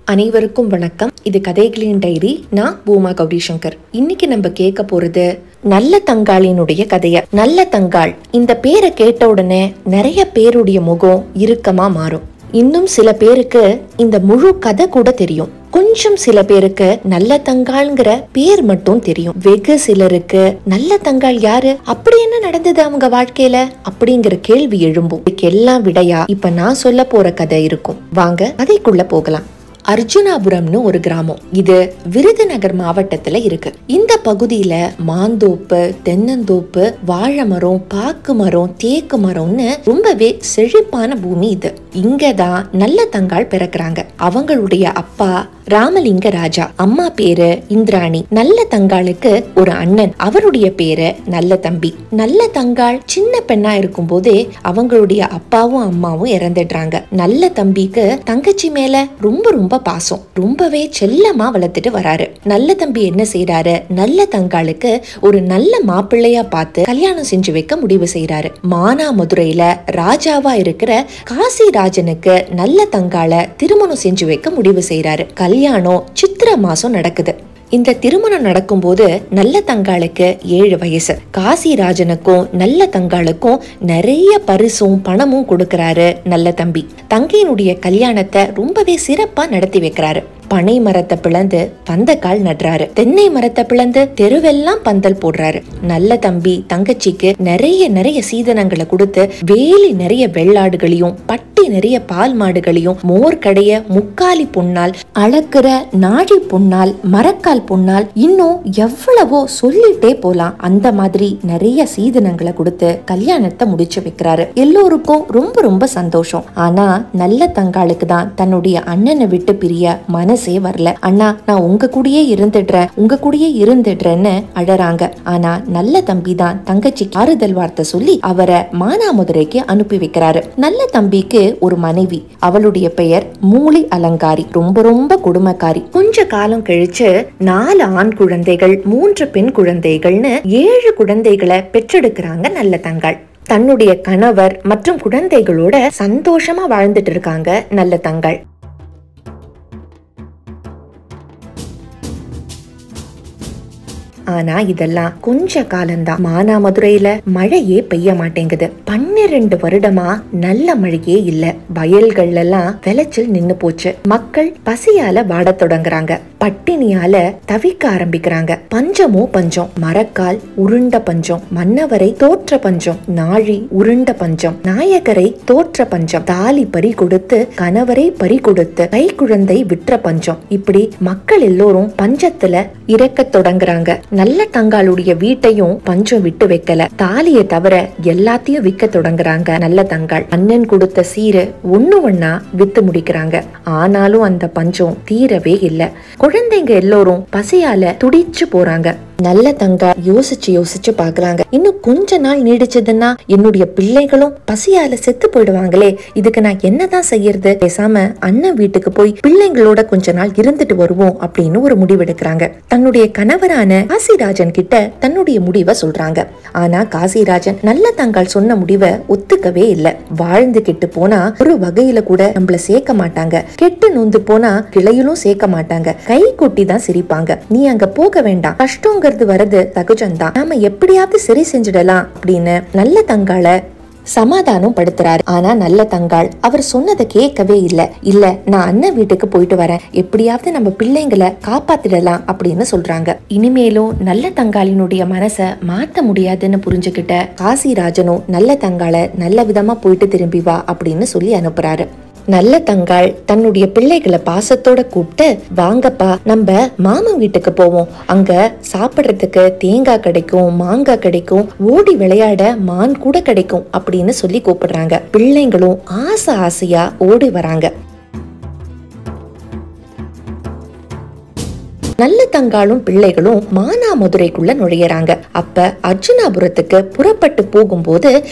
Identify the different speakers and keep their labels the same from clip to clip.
Speaker 1: அனைவருக்கும் வணக்கம் இது கதைகளின் டைரி நான் பூமா கௌரி சங்கர் இன்னைக்கு நம்ம கேட்க போறது நல்ல தங்காளினுடைய கதைய நல்ல தங்காள் இந்த பேரை கேட்ட உடனே நிறைய பேருடைய முகம் இறுக்கமா மாறும் இன்னும் சில பேருக்கு இந்த முழு கதை கூட தெரியும் கொஞ்சம் சில பேருக்கு நல்ல தங்காள்ங்கிற பேர் மட்டும் தெரியும் வெகு சிலருக்கு நல்ல தங்காள் யாரு அப்படி என்ன நடந்தது அவங்க வாழ்க்கையில அப்படிங்கிற கேள்வி எழும்பும் இதுக்கு எல்லாம் விடையா இப்ப நான் சொல்ல போற கதை இருக்கும் வாங்க கதைக்குள்ள போகலாம் அர்ஜுனாபுரம்னு ஒரு கிராமம் இது விருதுநகர் மாவட்டத்துல இருக்கு இந்த பகுதியில மாந்தோப்பு தென்னந்தோப்பு வாழை மரம் பாக்கு மரம் தேக்கு மரம்னு ரொம்பவே செழிப்பான பூமி இது இங்கதான் நல்ல தங்காள் பிறக்குறாங்க அவங்களுடைய அப்பா ராமலிங்க ராஜா அம்மா பேரு இந்திராணி நல்ல தங்காளுக்கு ஒரு அண்ணன் அவருடைய பேரு நல்ல தம்பி நல்ல தங்காள் சின்ன பெண்ணா இருக்கும் போதே அவங்களுடைய அப்பாவும் அம்மாவும் இறந்துடுறாங்க நல்ல தம்பிக்கு தங்கச்சி மேல ரொம்ப ரொம்ப பாசம் ரொம்பவே செல்லமா வளர்த்துட்டு வராரு நல்ல தம்பி என்ன செய்யறாரு நல்ல தங்காளுக்கு ஒரு நல்ல மாப்பிள்ளையா பார்த்து கல்யாணம் செஞ்சு வைக்க முடிவு செய்யறாரு மானாமதுரையில ராஜாவா இருக்கிற காசிராஜனுக்கு நல்ல தங்காள திருமணம் செஞ்சு வைக்க முடிவு செய்யறாரு கல்யாணம் சித்திர மாசம் நடக்குது இந்த திருமணம் நடக்கும்போது நல்ல தங்காளுக்கு ஏழு வயசு காசிராஜனுக்கும் நல்ல தங்காளுக்கும் நிறைய பரிசும் பணமும் கொடுக்கறாரு நல்ல தம்பி தங்கையினுடைய கல்யாணத்தை ரொம்பவே சிறப்பா நடத்தி வைக்கிறாரு பனை மரத்தை பிளந்து பந்தக்கால் நடுறாரு தென்னை மரத்தை பிளந்து தெருவெல்லாம் பந்தல் போடுறாரு நல்ல தம்பி தங்கச்சிக்கு நிறைய நிறைய சீதனங்களை கொடுத்து வேலி நிறைய வெள்ளாடுகளையும் பட்டி நிறைய பால் மாடுகளையும் மோர் கடைய முக்காலி பொன்னால் அளக்குற நாழி பொன்னால் மரக்கால் பொன்னால் இன்னும் எவ்வளவோ சொல்லிட்டே போலாம் அந்த மாதிரி நிறைய சீதனங்களை கொடுத்து கல்யாணத்தை முடிச்சு வைக்கிறாரு எல்லோருக்கும் ரொம்ப ரொம்ப சந்தோஷம் ஆனா நல்ல தங்காளுக்கு தான் தன்னுடைய அண்ணனை விட்டு பிரிய மனசே வரல அண்ணா நான் உங்க கூடயே இருந்துடுறேன் உங்க கூடயே இருந்துடுறேன்னு அழறாங்க ஆனா நல்ல தம்பி தான் தங்கச்சிக்கு ஆறுதல் வார்த்தை சொல்லி அவரை மானாமதுரைக்கு அனுப்பி வைக்கிறாரு நல்ல தம்பிக்கு ஒரு மனைவி அவளுடைய பெயர் மூலி அலங்காரி ரொம்ப ரொம்ப கொடுமைக்காரி கொஞ்ச காலம் கழிச்சு நாலு ஆண் குழந்தைகள் மூன்று பெண் குழந்தைகள்னு ஏழு குழந்தைகளை பெற்றெடுக்கிறாங்க நல்ல தங்காள் தன்னுடைய கணவர் மற்றும் குழந்தைகளோட சந்தோஷமா வாழ்ந்துட்டு இருக்காங்க நல்ல தங்காள் ஆனா இதெல்லாம் கொஞ்ச காலம்தான் மானாமதுரையில மழையே பெய்ய மாட்டேங்குது பன்னிரண்டு வருடமா நல்ல மழையே இல்ல வயல்கள் எல்லாம் விளைச்சல் நின்னு போச்சு மக்கள் பசியால வாடத் தொடங்குறாங்க பட்டினியால தவிக்க ஆரம்பிக்கிறாங்க பஞ்சமோ பஞ்சம் மரக்கால் உருண்ட பஞ்சம் மன்னவரை தோற்ற பஞ்சம் நாழி உருண்ட பஞ்சம் நாயகரை தோற்ற பஞ்சம் தாலி பறி கொடுத்து கணவரை பறி கொடுத்து கை குழந்தை விற்ற பஞ்சம் இப்படி மக்கள் எல்லோரும் பஞ்சத்துல இறக்க தொடங்குறாங்க நல்ல தங்காளுடைய வீட்டையும் பஞ்சம் விட்டு வைக்கல தாலியை தவிர எல்லாத்தையும் விற்க தொடங்குறாங்க நல்ல தங்காள் அண்ணன் கொடுத்த சீரை ஒண்ணு ஒண்ணா வித்து முடிக்கிறாங்க ஆனாலும் அந்த பஞ்சம் தீரவே இல்ல குழந்தைங்க எல்லோரும் பசியால துடிச்சு போறாங்க நல்ல தங்கா யோசிச்சு யோசிச்சு பாக்குறாங்க இன்னும் கொஞ்ச நாள் நீடிச்சதுன்னா என்னுடைய பிள்ளைகளும் பசியால செத்து போயிடுவாங்களே இதுக்கு நான் என்னதான் செய்யறது பேசாம அண்ணன் வீட்டுக்கு போய் பிள்ளைங்களோட கொஞ்ச நாள் இருந்துட்டு வருவோம் அப்படின்னு ஒரு முடிவெடுக்கிறாங்க தன்னுடைய கணவரான காசிராஜன் கிட்ட தன்னுடைய முடிவை சொல்றாங்க ஆனா காசிராஜன் நல்ல தங்கால் சொன்ன முடிவை ஒத்துக்கவே இல்ல வாழ்ந்து கெட்டு போனா ஒரு வகையில கூட நம்மள சேர்க்க மாட்டாங்க கெட்டு நொந்து போனா கிளையிலும் சேர்க்க மாட்டாங்க கை கொட்டி தான் சிரிப்பாங்க நீ அங்க போக வேண்டாம் கஷ்டங்கிறது வரது சகஜம்தான் நாம எப்படியாவது சரி செஞ்சிடலாம் அப்படின்னு நல்ல தங்கால சமாதானம் படுத்துறாரு ஆனா நல்ல தங்காள் அவர் சொன்னதை கேட்கவே இல்ல இல்ல நான் அண்ணன் வீட்டுக்கு போயிட்டு வரேன் எப்படியாவது நம்ம பிள்ளைங்களை காப்பாத்திடலாம் அப்படின்னு சொல்றாங்க இனிமேலும் நல்ல தங்காளினுடைய மனச மாத்த முடியாதுன்னு புரிஞ்சுக்கிட்ட காசிராஜனும் நல்ல தங்காளை நல்ல விதமா போயிட்டு திரும்பி வா அப்படின்னு சொல்லி அனுப்புறாரு நல்ல தங்காள் தன்னுடைய பிள்ளைகளை பாசத்தோட கூப்பிட்டு வாங்கப்பா நம்ம மாமன் வீட்டுக்கு போவோம் அங்க சாப்பிடுறதுக்கு தேங்காய் கிடைக்கும் மாங்காய் கிடைக்கும் ஓடி விளையாட மான் கூட கிடைக்கும் அப்படின்னு சொல்லி கூப்பிடுறாங்க பிள்ளைங்களும் ஆசை ஆசையா ஓடி வராங்க நல்ல தங்காளும் பிள்ளைகளும் மானாமதுரைக்குள்ள நுழையறாங்க அப்ப அர்ஜுனாபுரத்துக்கு புறப்பட்டு போகும்போது காடு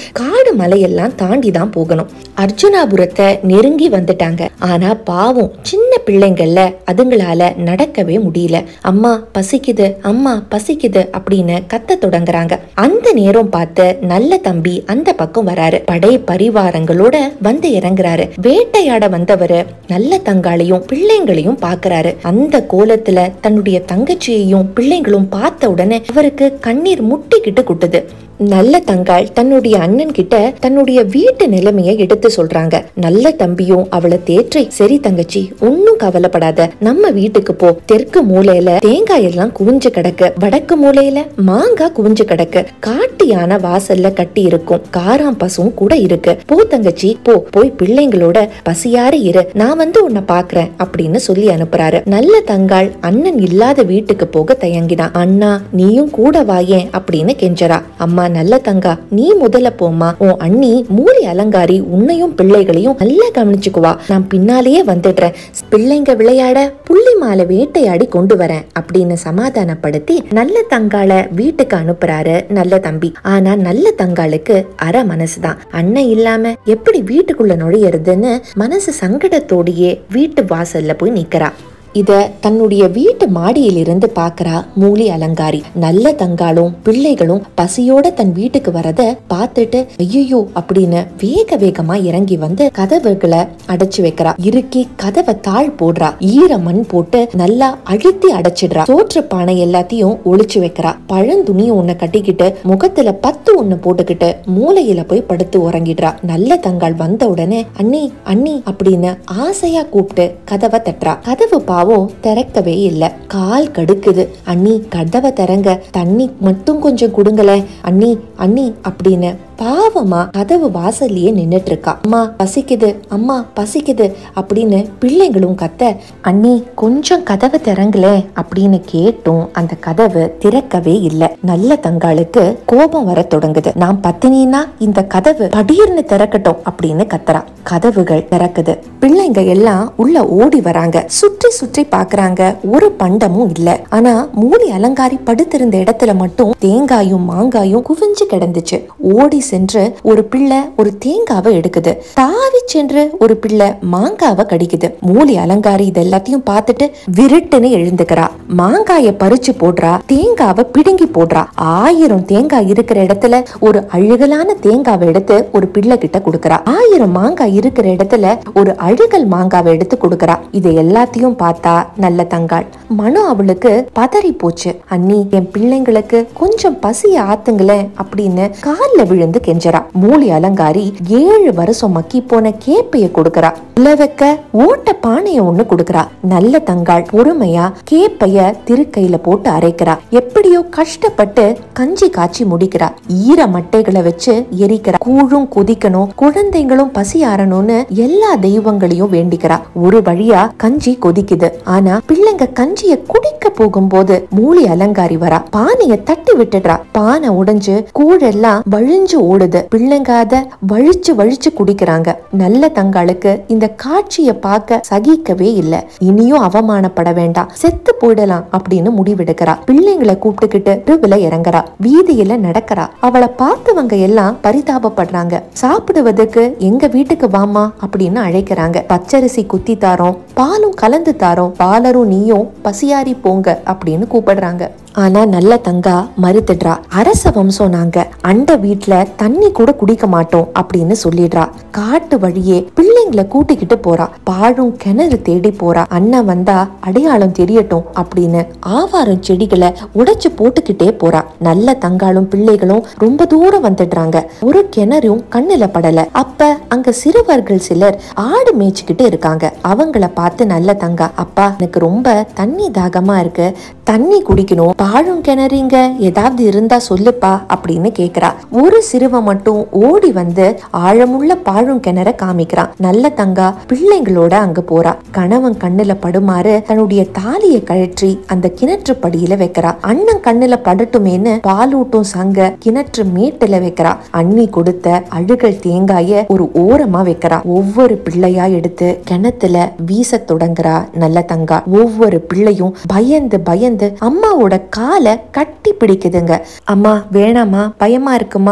Speaker 1: காடு மலையெல்லாம் தாண்டி தான் போகணும் அர்ஜுனாபுரத்தை நெருங்கி வந்துட்டாங்க ஆனா பாவம் சின்ன பிள்ளைங்கள்ல அதுங்களால நடக்கவே முடியல அம்மா பசிக்குது அம்மா பசிக்குது அப்படின்னு கத்த தொடங்குறாங்க அந்த நேரம் பார்த்து நல்ல தம்பி அந்த பக்கம் வராரு படை பரிவாரங்களோட வந்து இறங்குறாரு வேட்டையாட வந்தவரு நல்ல தங்காளையும் பிள்ளைங்களையும் பாக்குறாரு அந்த கோலத்துல தன்னுடைய தங்கச்சியையும் பிள்ளைங்களும் பார்த்த உடனே இவருக்கு கண்ணீர் முட்டிக்கிட்டு குட்டுது நல்ல தங்காள் தன்னுடைய அண்ணன் கிட்ட தன்னுடைய வீட்டு நிலைமைய எடுத்து சொல்றாங்க நல்ல தம்பியும் அவளை தேற்றி சரி தங்கச்சி ஒன்னும் கவலைப்படாத நம்ம வீட்டுக்கு போ தெற்கு மூலையில தேங்காய் எல்லாம் குவிஞ்சு கிடக்கு வடக்கு மூலையில மாங்காய் குவிஞ்சு கிடக்கு காட்டு யானை வாசல்ல கட்டி இருக்கும் காராம் பசும் கூட இருக்கு போ தங்கச்சி போ போய் பிள்ளைங்களோட பசியார இரு நான் வந்து உன்னை பாக்குறேன் அப்படின்னு சொல்லி அனுப்புறாரு நல்ல தங்காள் அண்ணன் இல்லாத வீட்டுக்கு போக தயங்கினான் அண்ணா நீயும் கூட வாயேன் அப்படின்னு கெஞ்சரா அம்மா நல்ல தங்கா நீ முதல்ல போம்மா உன் அண்ணி மூலி அலங்காரி உன்னையும் பிள்ளைகளையும் நல்லா கவனிச்சுக்குவா நான் பின்னாலேயே வந்துடுறேன் பிள்ளைங்க விளையாட புள்ளி மாலை வேட்டையாடி கொண்டு வரேன் அப்படின்னு சமாதானப்படுத்தி நல்ல தங்காள வீட்டுக்கு அனுப்புறாரு நல்ல தம்பி ஆனா நல்ல தங்காளுக்கு அரை மனசுதான் அண்ணன் இல்லாம எப்படி வீட்டுக்குள்ள நுழையறதுன்னு மனசு சங்கடத்தோடையே வீட்டு வாசல்ல போய் நிக்கிறா இத தன்னுடைய வீட்டு மாடியிலிருந்து பார்க்கறா மூலி அலங்காரி நல்ல தங்காலும் பிள்ளைகளும் பசியோட தன் வீட்டுக்கு வரத பார்த்துட்டு ஐயோ அப்படின்னு வேக வேகமா இறங்கி வந்து கதவுகளை அடைச்சு வைக்கிறா இறுக்கி கதவை தாழ் போடுறா ஈர மண் போட்டு நல்லா அழுத்தி அடைச்சிடுறா சோற்று பானை எல்லாத்தையும் ஒளிச்சு வைக்கிறா பழந்துணி ஒண்ணு கட்டிக்கிட்டு முகத்துல பத்து ஒண்ணு போட்டுக்கிட்டு மூலையில போய் படுத்து உறங்கிடுறா நல்ல தங்காள் வந்த உடனே அண்ணி அண்ணி அப்படின்னு ஆசையா கூப்பிட்டு கதவை தட்டுறா கதவு பாவம் திறக்கவே இல்ல கால் கடுக்குது அண்ணி கதவை திறங்க தண்ணி மட்டும் கொஞ்சம் கொடுங்களேன் அண்ணி அண்ணி அப்படின்னு பாவமா கதவு வாசல்லையே நின்னுட்டு இருக்கா அம்மா பசிக்குது அம்மா பசிக்குது அப்படின்னு பிள்ளைங்களும் கத்த அண்ணி கொஞ்சம் கதவை திறங்களே அப்படின்னு கேட்டும் அந்த கதவு திறக்கவே இல்லை நல்ல தங்காளுக்கு கோபம் வர தொடங்குது நான் பத்தினினா இந்த கதவு படீர்னு திறக்கட்டும் அப்படின்னு கத்துறா கதவுகள் திறக்குது பிள்ளைங்க எல்லாம் உள்ள ஓடி வராங்க சுற்றி சுற்றி பாக்குறாங்க ஒரு பண்டமும் இல்ல ஆனா மூலி அலங்காரி படுத்திருந்த இடத்துல மட்டும் தேங்காயும் மாங்காயும் குவிஞ்சு கிடந்துச்சு ஓடி சென்று ஒரு பிள்ளை ஒரு தேங்காவை எடுக்குது தாவி சென்று ஒரு பிள்ளை மாங்காவை கடிக்குது மூலி அலங்காரி இது எல்லாத்தையும் பார்த்துட்டு விருட்டுன்னு எழுந்துக்கிறா மாங்காய பறிச்சு போடுறா தேங்காவை பிடுங்கி போடுறா ஆயிரம் தேங்காய் இருக்கிற இடத்துல ஒரு அழுகலான தேங்காவை எடுத்து ஒரு பிள்ளை கிட்ட கொடுக்கறா ஆயிரம் மாங்காய் இருக்கிற இடத்துல ஒரு அழுகல் மாங்காவை எடுத்து கொடுக்கறா இதை எல்லாத்தையும் பார்த்தா நல்ல தங்காள் மனம் அவளுக்கு பதறி போச்சு அண்ணி என் பிள்ளைங்களுக்கு கொஞ்சம் பசிய ஆத்துங்களேன் அப்படின்னு கால்ல விழுந்து கெஞ்சரா மூலி அலங்காரி ஏழு வருஷம் மக்கி போன கேப்பைய கொடுக்கறா உலவக்க ஓட்ட பானைய ஒண்ணு கொடுக்கறா நல்ல தங்காள் பொறுமையா கேப்பைய திருக்கையில போட்டு அரைக்கிறா எப்படியோ கஷ்டப்பட்டு கஞ்சி காய்ச்சி முடிக்கிறா ஈர மட்டைகளை வச்சு எரிக்கிறா கூழும் கொதிக்கணும் குழந்தைங்களும் பசி ஆறணும்னு எல்லா தெய்வங்களையும் வேண்டிக்கிறா ஒரு வழியா கஞ்சி கொதிக்குது ஆனா பிள்ளைங்க கஞ்சிய குடிக்க போகும்போது மூலி அலங்காரி வரா பானைய தட்டி விட்டுடுறா பானை உடைஞ்சு கூழெல்லாம் வழிஞ்சு ஓடுது பிள்ளைங்க அத வழிச்சு வழிச்சு குடிக்கிறாங்க நல்ல தங்களுக்கு இந்த காட்சிய பார்க்க சகிக்கவே இல்ல இனியும் அவமானப்பட வேண்டாம் செத்து போயிடலாம் அப்படின்னு முடிவெடுக்கிறா பிள்ளைங்களை கூப்பிட்டுக்கிட்டு தெருவுல இறங்குறா வீதியில நடக்கிறா அவளை பார்த்தவங்க எல்லாம் பரிதாபப்படுறாங்க சாப்பிடுவதற்கு எங்க வீட்டுக்கு வாமா அப்படின்னு அழைக்கிறாங்க பச்சரிசி குத்தி தாரோம் பாலும் கலந்து தாரோம் பாலரும் நீயும் பசியாரி போங்க அப்படின்னு கூப்பிடுறாங்க ஆனா நல்ல தங்கா மறுத்துடுறா அரச வம்சம் நாங்க அண்ட வீட்ல தண்ணி கூட குடிக்க மாட்டோம் அப்படின்னு சொல்லிடுறா காட்டு வழியே பிள்ளைங்களை கூட்டிக்கிட்டு போறா பாழும் கிணறு தேடி போறா அண்ணன் வந்தா அடையாளம் தெரியட்டும் அப்படின்னு ஆவாரம் செடிகளை உடைச்சு போட்டுக்கிட்டே போறா நல்ல தங்காலும் பிள்ளைகளும் ரொம்ப தூரம் வந்துடுறாங்க ஒரு கிணறும் கண்ணுல படல அப்ப அங்க சிறுவர்கள் சிலர் ஆடு மேய்ச்சிக்கிட்டு இருக்காங்க அவங்கள பார்த்து நல்ல தங்கா அப்பா எனக்கு ரொம்ப தண்ணி தாகமா இருக்கு தண்ணி குடிக்கணும் பாழும் கிணறுங்க ஏதாவது இருந்தா சொல்லுப்பா அப்படின்னு கேக்குறா ஒரு சிறுவன் மட்டும் ஓடி வந்து ஆழமுள்ள பாழும் கிணற காமிக்கிறான் நல்ல தங்கா பிள்ளைங்களோட அங்க போறா கணவன் கண்ணுல படுமாறு தன்னுடைய தாலியை கழற்றி அந்த கிணற்று படியில வைக்கிறா அண்ணன் கண்ணுல படட்டுமேன்னு பாலூட்டும் சங்க கிணற்று மேட்டுல வைக்கிறா அண்ணி கொடுத்த அழுகல் தேங்காய ஒரு ஓரமா வைக்கிறா ஒவ்வொரு பிள்ளையா எடுத்து கிணத்துல வீச தொடங்குறா நல்ல தங்கா ஒவ்வொரு பிள்ளையும் பயந்து பயந்து அம்மாவோட காலை கட்டி பிடிக்குதுங்க அம்மா வேணாமா பயமா இருக்குமா பயமா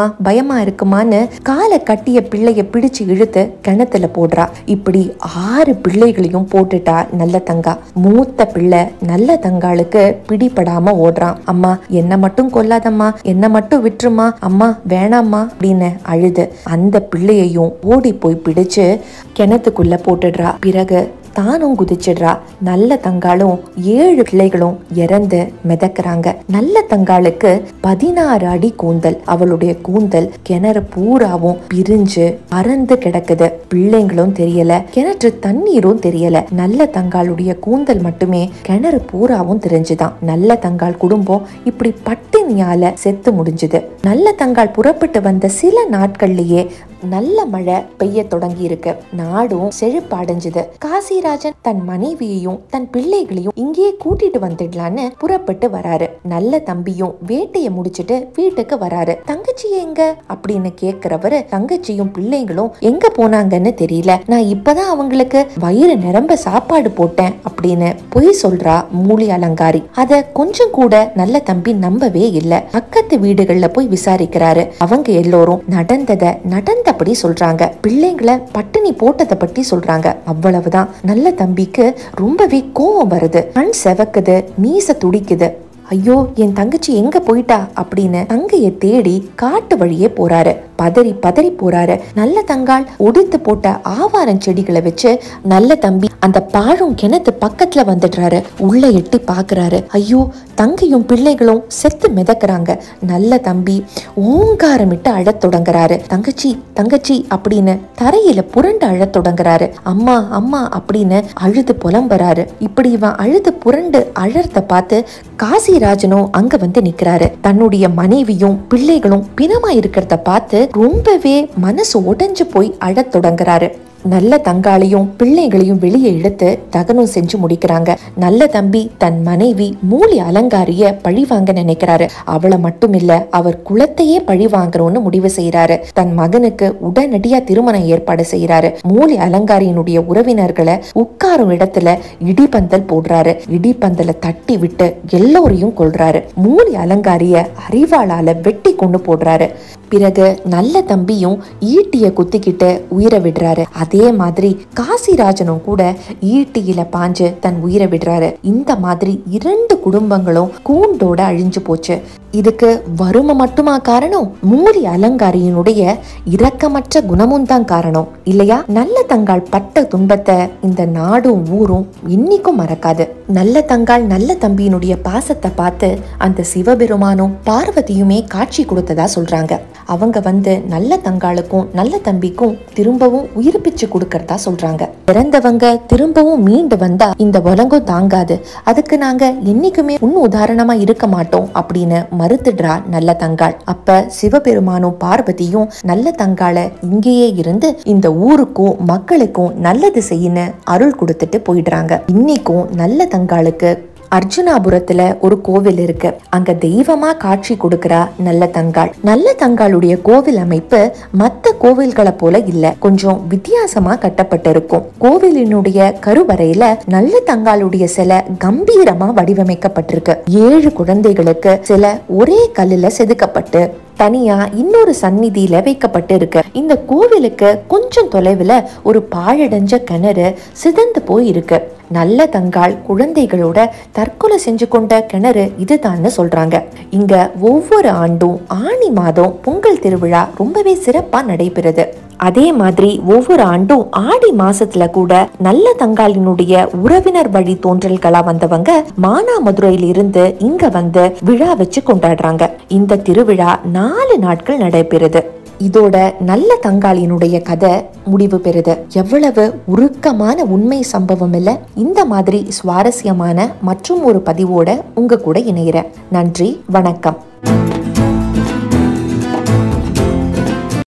Speaker 1: பயமா இருக்குமான்னு காலை கட்டிய பிள்ளைய பிடிச்சு இழுத்து கிணத்துல போடுறா இப்படி ஆறு பிள்ளைகளையும் போட்டுட்டா நல்ல தங்கா மூத்த பிள்ளை நல்ல தங்காளுக்கு பிடிபடாம ஓடுறான் அம்மா என்ன மட்டும் கொல்லாதம்மா என்ன மட்டும் விட்டுருமா அம்மா வேணாம்மா அப்படின்னு அழுது அந்த பிள்ளையையும் ஓடி போய் பிடிச்சு கிணத்துக்குள்ள போட்டுடுறா பிறகு தானும் குதிச்சிடுறா நல்ல தங்காலும் ஏழு பிள்ளைகளும் இறந்து மிதக்குறாங்க நல்ல தங்காளுக்கு பதினாறு அடி கூந்தல் அவளுடைய கூந்தல் கிணறு பூராவும் பிரிஞ்சு பறந்து கிடக்குது பிள்ளைங்களும் தெரியல கிணற்று தண்ணீரும் தெரியல நல்ல தங்காளுடைய கூந்தல் மட்டுமே கிணறு பூராவும் தெரிஞ்சுதான் நல்ல தங்காள் குடும்பம் இப்படி பட்டினியால செத்து முடிஞ்சுது நல்ல தங்காள் புறப்பட்டு வந்த சில நாட்கள்லயே நல்ல மழை பெய்ய தொடங்கி இருக்கு நாடும் செழிப்படைஞ்சுது காசிராஜன் தன் மனைவியையும் தன் பிள்ளைகளையும் இங்கேயே கூட்டிட்டு வந்துடலான்னு புறப்பட்டு வராரு நல்ல தம்பியும் வேட்டைய முடிச்சிட்டு வீட்டுக்கு வராரு தங்கச்சி எங்க அப்படின்னு கேக்குறவரு தங்கச்சியும் பிள்ளைங்களும் எங்க போனாங்கன்னு தெரியல நான் இப்பதான் அவங்களுக்கு வயிறு நிரம்ப சாப்பாடு போட்டேன் அப்படின்னு பொய் சொல்றா மூலி அலங்காரி அத கொஞ்சம் கூட நல்ல தம்பி நம்பவே இல்ல பக்கத்து வீடுகள்ல போய் விசாரிக்கிறாரு அவங்க எல்லோரும் நடந்தத நடந்தபடி சொல்றாங்க பிள்ளைங்களை பட்டினி போட்டதை பத்தி சொல்றாங்க அவ்வளவுதான் நல்ல தம்பிக்கு ரொம்பவே கோவம் வருது கண் செவக்குது மீச துடிக்குது ஐயோ என் தங்கச்சி எங்க போயிட்டா அப்படின்னு தங்கைய தேடி காட்டு வழியே போறாரு பதறி பதறி போறாரு நல்ல தங்காள் ஒடித்து போட்ட ஆவாரம் செடிகளை வச்சு நல்ல தம்பி அந்த பாழும் கிணத்து பக்கத்துல வந்துடுறாரு உள்ள எட்டி பாக்குறாரு ஐயோ தங்கையும் பிள்ளைகளும் செத்து மிதக்குறாங்க நல்ல தம்பி ஓங்காரமிட்டு அழத் தொடங்குறாரு தங்கச்சி தங்கச்சி அப்படின்னு தரையில புரண்டு அழத் தொடங்குறாரு அம்மா அம்மா அப்படின்னு அழுது புலம்புறாரு இப்படி இவன் அழுது புரண்டு அழறத பார்த்து காசிராஜனும் அங்க வந்து நிக்கிறாரு தன்னுடைய மனைவியும் பிள்ளைகளும் பிணமா இருக்கிறத பார்த்து ரொம்பவே மனசு உடைஞ்சு போய் அழத் தொடங்குறாரு நல்ல தங்காளையும் பிள்ளைகளையும் வெளியே இழுத்து தகனம் செஞ்சு முடிக்கிறாங்க நல்ல தம்பி தன் மனைவி மூலி அலங்காரிய பழி வாங்க நினைக்கிறாரு அவளை மட்டும் இல்ல அவர் குலத்தையே பழி வாங்குறோம்னு முடிவு செய்யறாரு தன் மகனுக்கு உடனடியா திருமணம் ஏற்பாடு செய்யறாரு மூலி அலங்காரியினுடைய உறவினர்களை உட்காரும் இடத்துல இடிபந்தல் போடுறாரு இடிபந்தலை தட்டி விட்டு எல்லோரையும் கொள்றாரு மூலி அலங்காரிய அறிவாளால வெட்டி கொண்டு போடுறாரு பிறகு நல்ல தம்பியும் ஈட்டிய குத்திக்கிட்டு உயிரை விடுறாரு அதே மாதிரி காசிராஜனும் கூட ஈட்டியில பாஞ்சு தன் உயிரை விடுறாரு இந்த மாதிரி இரண்டு குடும்பங்களும் கூண்டோட அழிஞ்சு போச்சு இதுக்கு வறுமை மட்டுமா காரணம் மூலி அலங்காரியினுடைய இரக்கமற்ற குணமும் தான் காரணம் இல்லையா நல்ல தங்காள் பட்ட துன்பத்தை இந்த நாடும் ஊரும் இன்னிக்கும் மறக்காது நல்ல தங்காள் நல்ல தம்பியினுடைய பாசத்தை பார்த்து அந்த சிவபெருமானும் பார்வதியுமே காட்சி கொடுத்ததா சொல்றாங்க அவங்க வந்து நல்ல தங்காளுக்கும் நல்ல தம்பிக்கும் திரும்பவும் உயிர்ப்பிச்சு கொடுக்கறதா சொல்றாங்க இறந்தவங்க திரும்பவும் மீண்டு வந்தா இந்த உலகம் தாங்காது அதுக்கு நாங்க என்னைக்குமே முன் உதாரணமா இருக்க மாட்டோம் அப்படின்னு மறுத்துடுறா நல்ல தங்காள் அப்ப சிவபெருமானும் பார்வதியும் நல்ல தங்காளை இங்கேயே இருந்து இந்த ஊருக்கும் மக்களுக்கும் நல்லது செய்யின்னு அருள் கொடுத்துட்டு போயிடுறாங்க இன்னைக்கும் நல்ல தங்காளுக்கு அர்ஜுனாபுரத்துல ஒரு கோவில் இருக்கு அங்க தெய்வமா காட்சி கொடுக்கறா நல்ல தங்காள் நல்ல தங்காளுடைய கோவில் அமைப்பு மத்த கோவில்களை போல இல்ல கொஞ்சம் வித்தியாசமா கட்டப்பட்டிருக்கும் கோவிலினுடைய கருவறையில நல்ல தங்காளுடைய சிலை கம்பீரமா வடிவமைக்கப்பட்டிருக்கு ஏழு குழந்தைகளுக்கு சில ஒரே கல்லுல செதுக்கப்பட்டு தனியா இன்னொரு சந்நிதியில வைக்கப்பட்டு இருக்கு இந்த கோவிலுக்கு கொஞ்சம் தொலைவுல ஒரு பாழடைஞ்ச கிணறு சிதந்து போய் இருக்கு நல்ல தங்காள் குழந்தைகளோட தற்கொலை செஞ்சு கொண்ட கிணறு இதுதான்னு சொல்றாங்க இங்க ஒவ்வொரு ஆண்டும் ஆணி மாதம் பொங்கல் திருவிழா ரொம்பவே சிறப்பா நடைபெறுது அதே மாதிரி ஒவ்வொரு ஆண்டும் ஆடி மாசத்துல கூட நல்ல தங்காளினுடைய உறவினர் வழி தோன்றல்களா வந்தவங்க மானாமதுரையில இருந்து இங்க வந்து விழா வச்சு கொண்டாடுறாங்க இந்த திருவிழா நாலு நாட்கள் நடைபெறுது இதோட நல்ல தங்காளியினுடைய கதை முடிவு பெறுது எவ்வளவு உருக்கமான உண்மை சம்பவம் இல்ல இந்த மாதிரி சுவாரஸ்யமான மற்றும் ஒரு பதிவோட உங்க கூட இணையிற நன்றி வணக்கம்